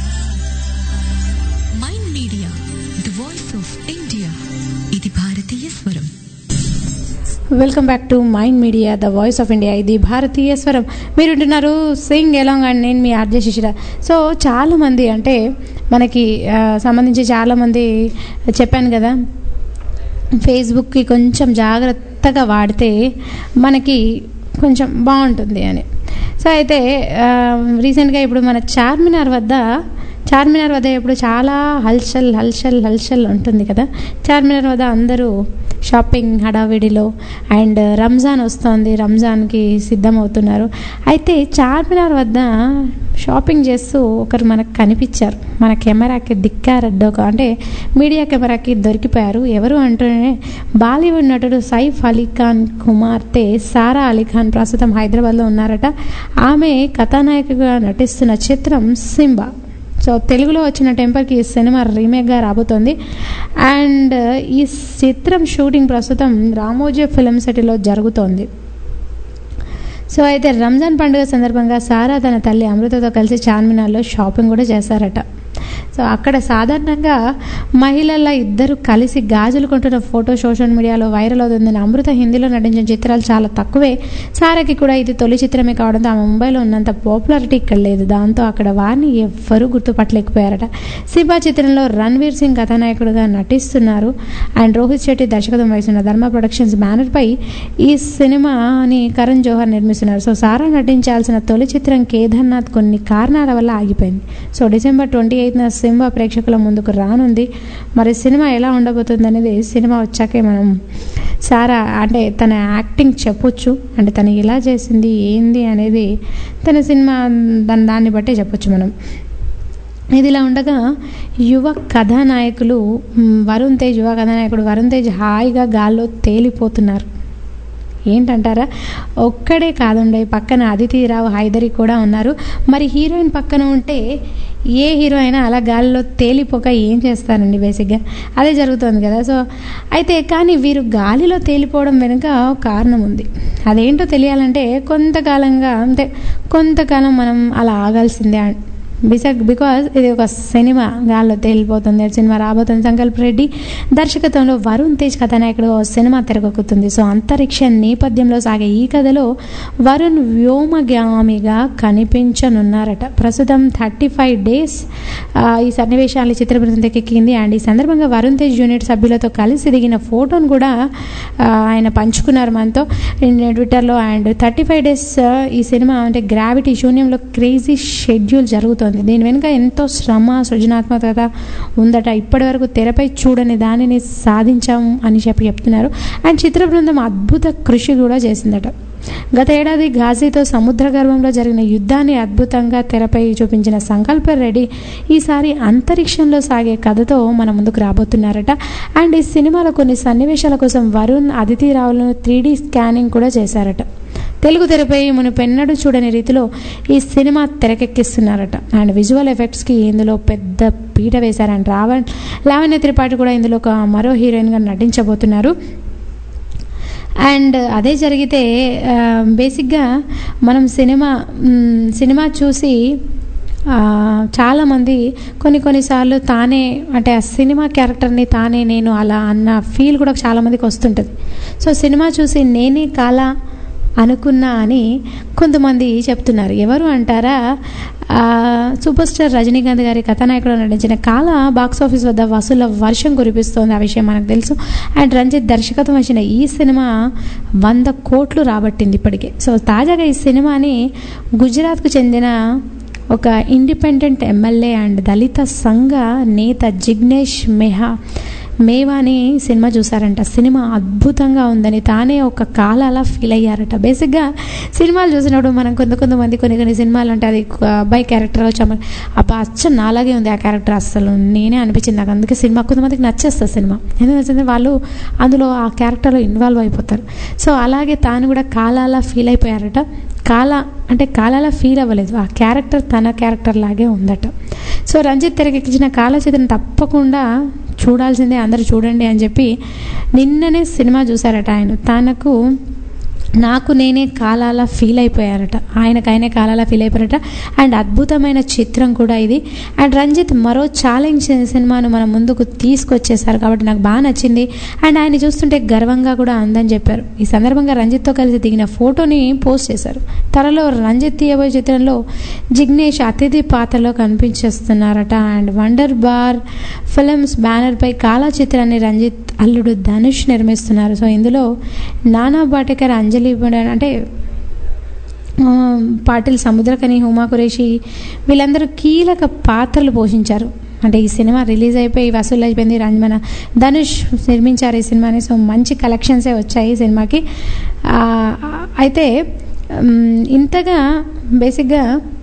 Speaker 3: Mind Media the voice of India ఇది భారతీయ స్వరం
Speaker 6: welcome back to Mind Media the voice of India ఇది భారతీయ స్వరం మీరు వింటున్నారు సింగ్ ఎలాంగ్ అండ్ నేను మీ ఆర్జే శిశిర సో చాలామంది అంటే మనకి ఆ, సంబంధించి చాలామంది చెప్పాను కదా ఫేస్బుక్కి కొంచెం జాగ్రత్తగా వాడితే మనకి కొంచెం బాగుంటుంది అని సో అయితే ఆ, రీసెంట్గా ఇప్పుడు మన చార్మినార్ వద్ద చార్మినార్ వద్ద ఇప్పుడు చాలా హల్చల్ హల్చల్ హల్చల్ ఉంటుంది కదా చార్మినార్ వద్ద అందరూ షాపింగ్ హడావిడిలో అండ్ రంజాన్ వస్తోంది రంజాన్కి సిద్ధమవుతున్నారు అయితే చార్మినార్ వద్ద షాపింగ్ చేస్తూ ఒకరు మనకు కనిపించారు మన కెమెరాకి దిక్కారడ్డోక అంటే మీడియా కెమెరాకి దొరికిపోయారు ఎవరు అంటూనే బాలీవుడ్ నటుడు సైఫ్ అలీ ఖాన్ కుమార్తె సారా అలీ ఖాన్ ప్రస్తుతం హైదరాబాద్లో ఉన్నారట ఆమె కథానాయికగా నటిస్తున్న చిత్రం సింబా సో తెలుగులో వచ్చిన టెంపర్కి ఈ సినిమా రీమేక్గా రాబోతోంది అండ్ ఈ చిత్రం షూటింగ్ ప్రస్తుతం రామోజీ ఫిలిం సిటీలో జరుగుతోంది సో అయితే రంజాన్ పండుగ సందర్భంగా సారా తన తల్లి అమృతతో కలిసి చార్మినార్లో షాపింగ్ కూడా చేశారట సో అక్కడ సాధారణంగా మహిళల ఇద్దరు కలిసి గాజులు కొంటున్న ఫోటో సోషల్ మీడియాలో వైరల్ అవుతుందని అమృత హిందీలో నటించిన చిత్రాలు చాలా తక్కువే సారాకి కూడా ఇది తొలి చిత్రమే కావడంతో ఆమె ముంబైలో ఉన్నంత పాపులారిటీ ఇక్కడ లేదు దాంతో అక్కడ వారిని ఎవ్వరూ గుర్తుపట్టలేకపోయారట సిబా చిత్రంలో రణ్వీర్ సింగ్ కథానాయకుడిగా నటిస్తున్నారు అండ్ రోహిత్ శెట్టి దర్శకత్వం వహిస్తున్న ధర్మ ప్రొడక్షన్స్ బ్యానర్పై ఈ సినిమాని కరణ్ జోహర్ నిర్మిస్తున్నారు సో సారా నటించాల్సిన తొలి చిత్రం కేదార్నాథ్ కొన్ని కారణాల వల్ల ఆగిపోయింది సో డిసెంబర్ ట్వంటీ ఎయిత్న సింబా ప్రేక్షకుల ముందుకు రానుంది మరి సినిమా ఎలా ఉండబోతుంది అనేది సినిమా వచ్చాకే మనం సారా అంటే తన యాక్టింగ్ చెప్పొచ్చు అంటే తను ఎలా చేసింది ఏంది అనేది తన సినిమా దాని దాన్ని బట్టే చెప్పొచ్చు మనం ఇదిలా ఉండగా యువ కథానాయకులు మ్, వరుణ్ తేజ్ యువ కథానాయకుడు వరుణ్ తేజ్ హాయిగా గాల్లో తేలిపోతున్నారు ఏంటంటారా ఒక్కడే కాదండి పక్కన అదితి రావు హైదరి కూడా ఉన్నారు మరి హీరోయిన్ పక్కన ఉంటే ఏ హీరో అయినా అలా గాలిలో తేలిపోక ఏం చేస్తారండి బేసిక్గా అదే జరుగుతుంది కదా సో అయితే కానీ వీరు గాలిలో తేలిపోవడం వెనుక ఒక కారణం ఉంది అదేంటో తెలియాలంటే కొంతకాలంగా అంటే కొంతకాలం మనం అలా ఆగాల్సిందే అన్- బిసక్ బికాజ్ ఇది ఒక సినిమా గాల్లో తేలిపోతుంది సినిమా రాబోతుంది సంకల్ప్ రెడ్డి దర్శకత్వంలో వరుణ్ తేజ్ కథానాయకుడు ఓ సినిమా తెరకెక్కుతుంది సో అంతరిక్ష నేపథ్యంలో సాగే ఈ కథలో వరుణ్ వ్యోమగామిగా కనిపించనున్నారట ప్రస్తుతం థర్టీ ఫైవ్ డేస్ ఈ సన్నివేశాలు చిత్ర బృందం తెక్కెక్కింది అండ్ ఈ సందర్భంగా వరుణ్ తేజ్ యూనిట్ సభ్యులతో కలిసి దిగిన ఫోటోను కూడా ఆ, ఆయన పంచుకున్నారు మనతో ట్విట్టర్లో అండ్ థర్టీ ఫైవ్ డేస్ ఈ సినిమా అంటే గ్రావిటీ శూన్యంలో క్రేజీ షెడ్యూల్ జరుగుతోంది దీని వెనుక ఎంతో శ్రమ సృజనాత్మకత ఉందట ఇప్పటివరకు తెరపై చూడని దానిని సాధించాం అని చెప్పి చెప్తున్నారు అండ్ చిత్ర బృందం అద్భుత కృషి కూడా చేసిందట గత ఏడాది ఘాజీతో సముద్ర గర్భంలో జరిగిన యుద్ధాన్ని అద్భుతంగా తెరపై చూపించిన సంకల్ప రెడ్డి ఈసారి అంతరిక్షంలో సాగే కథతో మన ముందుకు రాబోతున్నారట అండ్ ఈ సినిమాలో కొన్ని సన్నివేశాల కోసం వరుణ్ అదితి రావులను త్రీ స్కానింగ్ కూడా చేశారట తెలుగు తెరపై మన పెన్నడు చూడని రీతిలో ఈ సినిమా తెరకెక్కిస్తున్నారట అండ్ విజువల్ ఎఫెక్ట్స్కి ఇందులో పెద్ద పీట వేశారు అండ్ రావణ్ లావణ్య త్రిపాఠి కూడా ఇందులో ఒక మరో హీరోయిన్గా నటించబోతున్నారు అండ్ అదే జరిగితే ఆ, బేసిక్గా మనం సినిమా మ్, సినిమా చూసి ఆ, చాలామంది కొన్ని కొన్నిసార్లు తానే అంటే ఆ సినిమా క్యారెక్టర్ని తానే నేను అలా అన్న ఫీల్ కూడా చాలామందికి వస్తుంటుంది సో సినిమా చూసి నేనే కాలా అనుకున్నా అని కొంతమంది చెప్తున్నారు ఎవరు అంటారా ఆ, సూపర్ స్టార్ రజనీకాంత్ గారి కథానాయకుడు నటించిన కాల బాక్స్ ఆఫీస్ వద్ద వసూల వర్షం కురిపిస్తోంది ఆ విషయం మనకు తెలుసు అండ్ రంజిత్ దర్శకత్వం వచ్చిన ఈ సినిమా వంద కోట్లు రాబట్టింది ఇప్పటికే సో తాజాగా ఈ సినిమాని గుజరాత్కు చెందిన ఒక ఇండిపెండెంట్ ఎమ్మెల్యే అండ్ దళిత సంఘ నేత జిగ్నేష్ మెహా మేవాని సినిమా చూసారంట సినిమా అద్భుతంగా ఉందని తానే ఒక కాల అలా ఫీల్ అయ్యారట బేసిక్గా సినిమాలు చూసినప్పుడు మనం కొంత కొంతమంది కొన్ని కొన్ని సినిమాలు అంటే అది ఒక అబ్బాయి క్యారెక్టర్ వచ్చాము అబ్బా అచ్చ నాలాగే ఉంది ఆ క్యారెక్టర్ అస్సలు నేనే అనిపించింది నాకు అందుకే సినిమా కొంతమందికి నచ్చేస్తుంది సినిమా ఎందుకంటే వాళ్ళు అందులో ఆ క్యారెక్టర్లో ఇన్వాల్వ్ అయిపోతారు సో అలాగే తాను కూడా కాలాలా ఫీల్ అయిపోయారట కాల అంటే కాలాలా ఫీల్ అవ్వలేదు ఆ క్యారెక్టర్ తన క్యారెక్టర్ లాగే ఉందట సో రంజిత్ తెరకెక్కించిన కాలచిత్రం తప్పకుండా చూడాల్సిందే అందరూ చూడండి అని చెప్పి నిన్ననే సినిమా చూశారట ఆయన తనకు నాకు నేనే కాలాల ఫీల్ అయిపోయారట ఆయనకు ఆయనే కాలాల ఫీల్ అయిపోయారట అండ్ అద్భుతమైన చిత్రం కూడా ఇది అండ్ రంజిత్ మరో ఛాలెంజ్ సినిమాను మన ముందుకు తీసుకొచ్చేసారు కాబట్టి నాకు బాగా నచ్చింది అండ్ ఆయన చూస్తుంటే గర్వంగా కూడా అందని చెప్పారు ఈ సందర్భంగా రంజిత్తో కలిసి దిగిన ఫోటోని పోస్ట్ చేశారు త్వరలో రంజిత్ తీయబోయే చిత్రంలో జిగ్నేష్ అతిథి పాత్రలో కనిపించేస్తున్నారట అండ్ వండర్ బార్ ఫిలిమ్స్ బ్యానర్పై కాలా చిత్రాన్ని రంజిత్ అల్లుడు ధనుష్ నిర్మిస్తున్నారు సో ఇందులో నానా పాటేకర్ అంజలి బుడన్ అంటే ఆ, పాటిల్ సముద్రకని హుమా కురేషి వీళ్ళందరూ కీలక పాత్రలు పోషించారు అంటే ఈ సినిమా రిలీజ్ అయిపోయి వసూలు అయిపోయింది రంజ్ మన ధనుష్ నిర్మించారు ఈ సినిమాని సో మంచి కలెక్షన్సే వచ్చాయి ఈ సినిమాకి ఆ, అయితే ఉమ్, ఇంతగా బేసిక్గా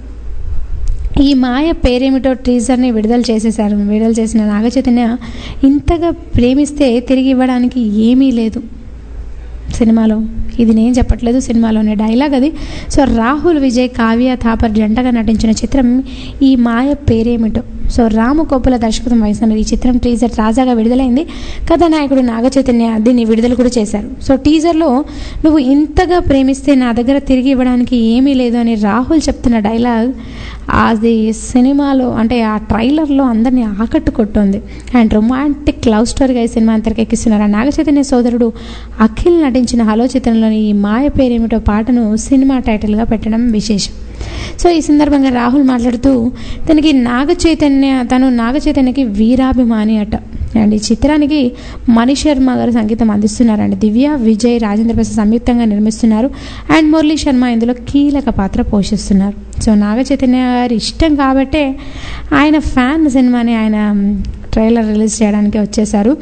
Speaker 6: ఈ మాయ పేరేమిటో టీజర్ని విడుదల చేసేసారు విడుదల చేసిన నాగచైతన్య ఇంతగా ప్రేమిస్తే తిరిగి ఇవ్వడానికి ఏమీ లేదు సినిమాలో ఇది నేను చెప్పట్లేదు సినిమాలోనే డైలాగ్ అది సో రాహుల్ విజయ్ కావ్య థాపర్ జంటగా నటించిన చిత్రం ఈ మాయ పేరేమిటో సో రాము కోపుల దర్శకత్వం వహిస్తున్న ఈ చిత్రం టీజర్ తాజాగా విడుదలైంది కథానాయకుడు నాగ చైతన్య దీన్ని విడుదల కూడా చేశారు సో టీజర్లో నువ్వు ఇంతగా ప్రేమిస్తే నా దగ్గర తిరిగి ఇవ్వడానికి ఏమీ లేదు అని రాహుల్ చెప్తున్న డైలాగ్ అది సినిమాలో అంటే ఆ ట్రైలర్లో అందరినీ ఆకట్టుకొట్టుంది అండ్ రొమాంటిక్ లవ్ స్టోరీగా ఈ సినిమా తెరకెక్కిస్తున్నారు ఆ నాగ చైతన్య సోదరుడు అఖిల్ నటించిన హలో చిత్రంలోని ఈ మాయ పేరేమిటో పాటను సినిమా టైటిల్గా పెట్టడం విశేషం సో ఈ సందర్భంగా రాహుల్ మాట్లాడుతూ తనకి నాగ చైతన్య తను నాగ చైతన్యకి వీరాభిమాని అట అండ్ ఈ చిత్రానికి మణి శర్మ గారు సంగీతం అందిస్తున్నారండి దివ్య విజయ్ రాజేంద్ర ప్రసాద్ సంయుక్తంగా నిర్మిస్తున్నారు అండ్ మురళీ శర్మ ఇందులో కీలక పాత్ర పోషిస్తున్నారు సో నాగ చైతన్య గారి ఇష్టం కాబట్టే ఆయన ఫ్యాన్ సినిమాని ఆయన ట్రైలర్ రిలీజ్ చేయడానికి వచ్చేసారు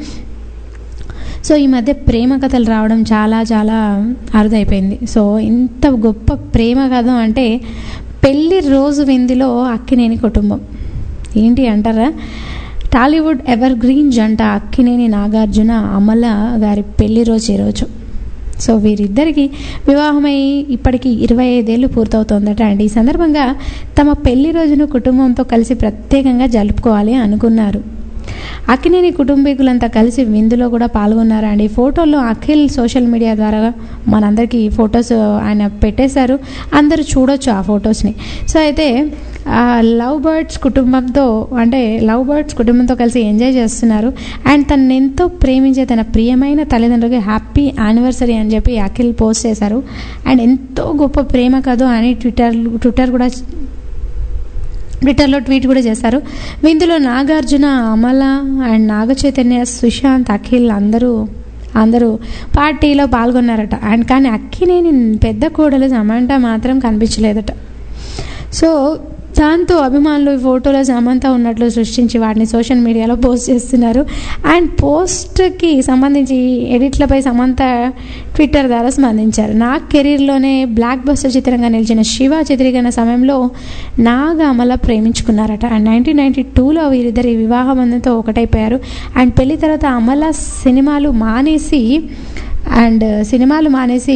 Speaker 6: సో ఈ మధ్య ప్రేమ కథలు రావడం చాలా చాలా అరుదైపోయింది సో ఇంత గొప్ప ప్రేమ కథ అంటే పెళ్లి రోజు విందులో అక్కినేని కుటుంబం ఏంటి అంటారా టాలీవుడ్ ఎవర్ గ్రీన్ జంట అక్కినేని నాగార్జున అమల గారి పెళ్లి రోజు ఈరోజు సో వీరిద్దరికి వివాహమై ఇప్పటికి ఇరవై ఐదేళ్ళు పూర్తవుతోందట అండి ఈ సందర్భంగా తమ పెళ్లి రోజును కుటుంబంతో కలిసి ప్రత్యేకంగా జరుపుకోవాలి అనుకున్నారు అక్కినేని కుటుంబీకులంతా కలిసి విందులో కూడా పాల్గొన్నారండి ఫోటోల్లో అఖిల్ సోషల్ మీడియా ద్వారా మనందరికీ ఫొటోస్ ఆయన పెట్టేశారు అందరూ చూడొచ్చు ఆ ఫొటోస్ని సో అయితే ఆ లవ్ బర్డ్స్ కుటుంబంతో అంటే లవ్ బర్డ్స్ కుటుంబంతో కలిసి ఎంజాయ్ చేస్తున్నారు అండ్ తనని ఎంతో ప్రేమించే తన ప్రియమైన తల్లిదండ్రులకి హ్యాపీ యానివర్సరీ అని చెప్పి అఖిల్ పోస్ట్ చేశారు అండ్ ఎంతో గొప్ప ప్రేమ కదో అని ట్విట్టర్ ట్విట్టర్ కూడా ట్విట్టర్లో ట్వీట్ కూడా చేశారు ఇందులో నాగార్జున అమల అండ్ నాగ చైతన్య సుశాంత్ అఖిల్ అందరూ అందరూ పార్టీలో పాల్గొన్నారట అండ్ కానీ అక్కినేని పెద్ద కోడలు సమంత మాత్రం కనిపించలేదట సో దాంతో అభిమానులు ఈ ఫోటోలో సమంత ఉన్నట్లు సృష్టించి వాటిని సోషల్ మీడియాలో పోస్ట్ చేస్తున్నారు అండ్ పోస్ట్కి సంబంధించి ఎడిట్లపై సమంత ట్విట్టర్ ద్వారా స్పందించారు నా కెరీర్లోనే బ్లాక్ బస్టర్ చిత్రంగా నిలిచిన శివ చిత్రీకరణ సమయంలో నాగ అమల ప్రేమించుకున్నారట అండ్ నైన్టీన్ నైన్టీ టూలో వీరిద్దరి వివాహ బంధంతో ఒకటైపోయారు అండ్ పెళ్లి తర్వాత అమల సినిమాలు మానేసి అండ్ సినిమాలు మానేసి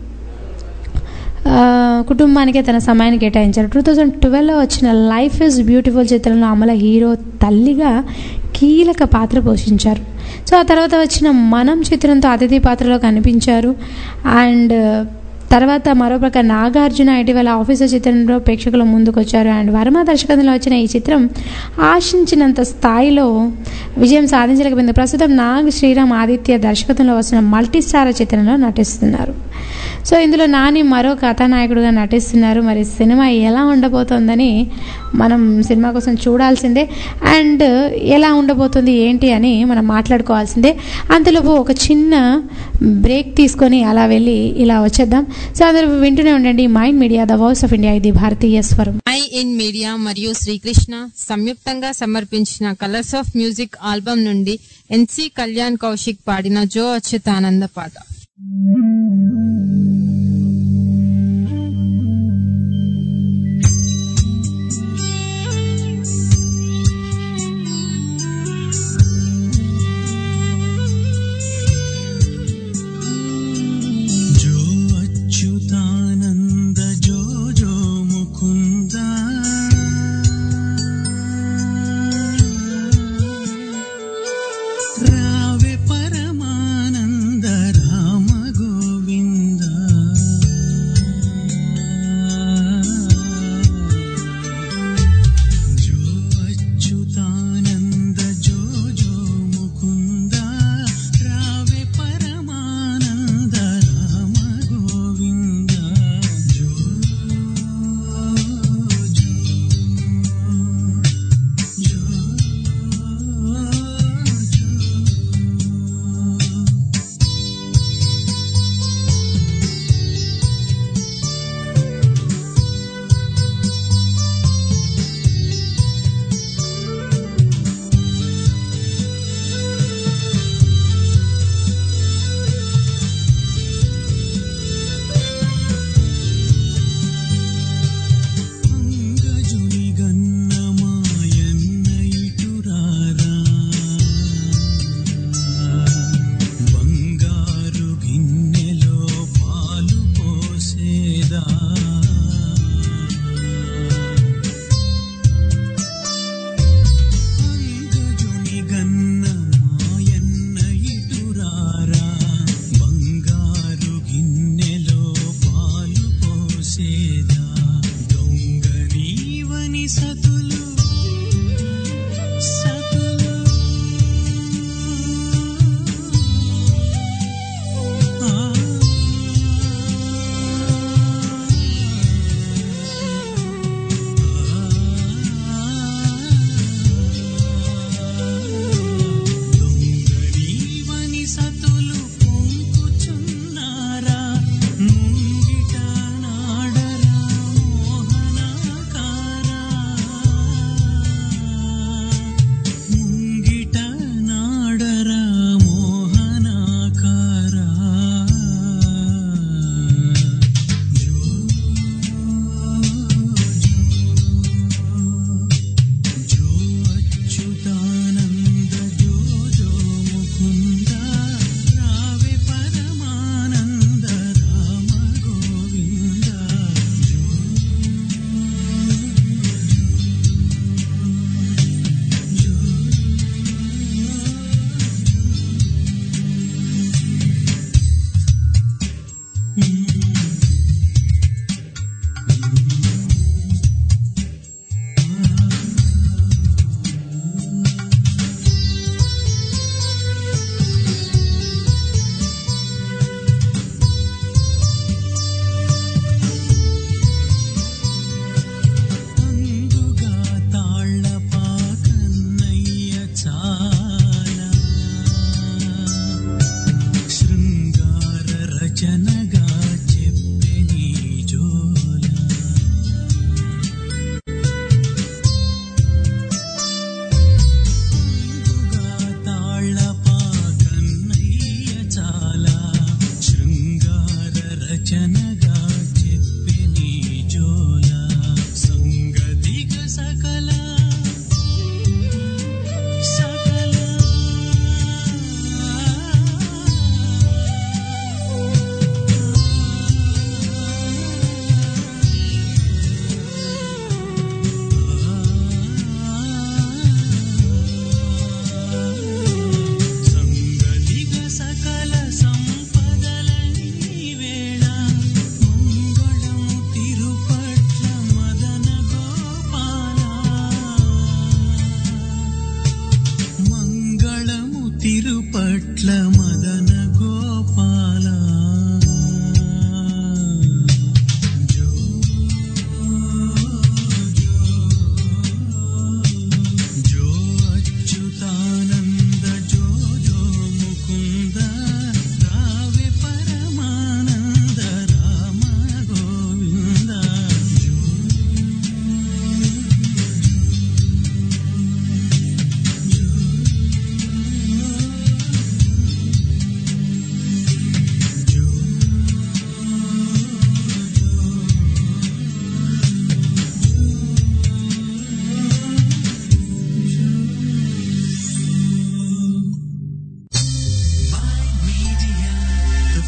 Speaker 6: ఆ, కుటుంబానికే తన సమయాన్ని కేటాయించారు టూ థౌజండ్ ట్వెల్వ్లో వచ్చిన లైఫ్ ఇస్ బ్యూటిఫుల్ చిత్రంలో అమల హీరో తల్లిగా కీలక పాత్ర పోషించారు సో ఆ తర్వాత వచ్చిన మనం చిత్రంతో అతిథి పాత్రలో కనిపించారు అండ్ తర్వాత మరోపక్క నాగార్జున ఇటీవల ఆఫీసర్ చిత్రంలో ప్రేక్షకుల ముందుకు వచ్చారు అండ్ వర్మ దర్శకత్వంలో వచ్చిన ఈ చిత్రం ఆశించినంత స్థాయిలో విజయం సాధించలేకపోయింది ప్రస్తుతం నాగ్ శ్రీరామ్ ఆదిత్య దర్శకత్వంలో వస్తున్న మల్టీ స్టార్ చిత్రంలో నటిస్తున్నారు సో ఇందులో నాని మరో కథానాయకుడుగా నటిస్తున్నారు మరి సినిమా ఎలా ఉండబోతోందని మనం సినిమా కోసం చూడాల్సిందే అండ్ ఎలా ఉండబోతుంది ఏంటి అని మనం మాట్లాడుకోవాల్సిందే అంతలోపు ఒక చిన్న బ్రేక్ తీసుకొని అలా వెళ్ళి ఇలా వచ్చేద్దాం సో అందరూ వింటూనే ఉండండి Mind Media the voice of India ఇది భారతీయ స్వరం
Speaker 7: మై ఇన్ మీడియా మరియు శ్రీకృష్ణ సంయుక్తంగా సమర్పించిన కలర్స్ ఆఫ్ మ్యూజిక్ ఆల్బమ్ నుండి ఎన్సి కళ్యాణ్ కౌశిక్ పాడిన జో అచ్యుతానంద పాట
Speaker 2: जो अच्युतानन्द जो जो मुकुन्द रावे परमानन्द Ram Govind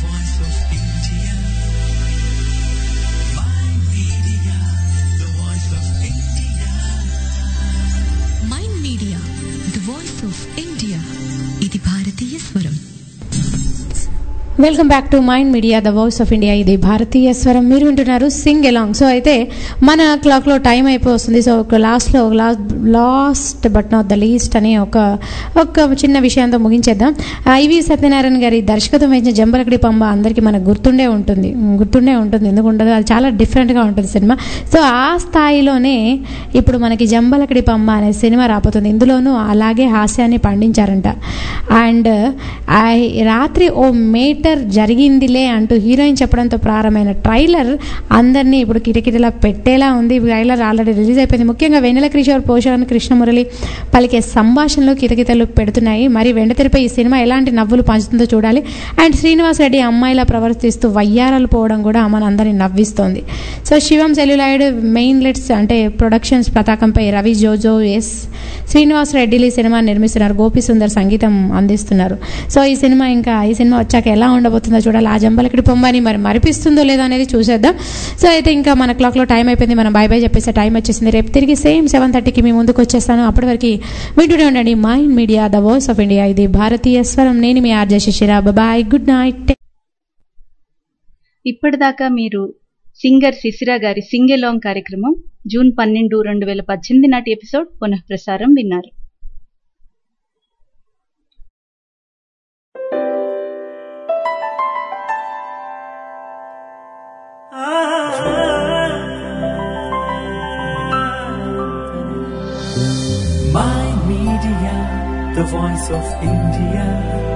Speaker 2: voice of India. My media, the voice of India.
Speaker 3: Mind Media the voice of India ఇది భారతీయ స్వరం
Speaker 6: welcome back to Mind Media the voice of India ఇది భారతీయ స్వరం మీరు వింటున్నారు సింగ్ ఎలాంగ్ సో అయితే మన క్లాక్లో టైం అయిపోతుంది సో ఒక లాస్ట్లో last last but not the least అని ఒక ఒక చిన్న విషయంతో ముగించేద్దాం ఐవి సత్యనారాయణ గారి దర్శకత్వం వహించిన జంబలకడి పంబ అందరికీ మనకు గుర్తుండే ఉంటుంది గుర్తుండే ఉంటుంది ఎందుకు ఉండదు అది చాలా డిఫరెంట్గా ఉంటుంది సినిమా సో ఆ స్థాయిలోనే ఇప్పుడు మనకి జంబలకడి పంబ అనే సినిమా రాబోతుంది ఇందులోనూ అలాగే హాస్యాన్ని పండించారంట అండ్ రాత్రి ఓ మేటర్ జరిగిందిలే అంటూ హీరోయిన్ చెప్పడంతో ప్రారంభమైన ట్రైలర్ అందరినీ ఇప్పుడు కిటకిటలా పెట్టేలా ఉంది ట్రైలర్ ఆల్రెడీ రిలీజ్ అయిపోయింది ముఖ్యంగా వెన్నెల కిషోర్ పోషాన్ కృష్ణమురళి పలికే సంభాషణలు కితకితలు పెడుతున్నాయి మరి వెండితెరపై ఈ సినిమా ఎలాంటి నవ్వులు పంచుతుందో చూడాలి అండ్ శ్రీనివాస్ రెడ్డి అమ్మాయిలా ప్రవర్తిస్తూ వయ్యారాలు పోవడం కూడా మన అందరినీ నవ్విస్తోంది so Shivam celluloid main lets అంటే ప్రొడక్షన్స్ పతాకంపై రవి జోజో ఎస్ శ్రీనివాస్ రెడ్డిలు ఈ సినిమా నిర్మిస్తున్నారు గోపి సుందర్ సంగీతం అందిస్తున్నారు సో ఈ సినిమా ఇంకా ఈ సినిమా వచ్చాక ఎలా ఉండబోతుందో చూడాలి ఆ జంబలకిడి పొమ్మని మరి మరిపిస్తుందో లేదో అనేది చూసేద్దాం సో అయితే ఇంకా మన క్లాక్లో టైం అయిపోయింది మనం బై బై చెప్పేసే టైం వచ్చేసింది రేపు తిరిగి సేమ్ సెవెన్ థర్టీకి మీ ముందుకు వచ్చేస్తాను అప్పటి వరకు వింటూనే ఉండండి Mind Media the voice of India ఇది భారతీయ స్వరం నేను మీ RJ Shishira bye good night
Speaker 5: ఇప్పటిదాకా మీరు సింగర్ శిశిర గారి సింగెలాంగ్ కార్యక్రమం జూన్ పన్నెండు రెండు వేల పద్దెనిమిది నాటి ఎపిసోడ్ పునఃప్రసారం విన్నారు
Speaker 2: My media, the voice of India.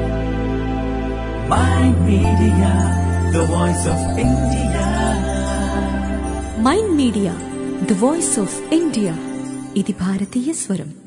Speaker 2: My media, the voice of India.
Speaker 3: Mind Media the voice of India ఇది భారతీయ స్వరం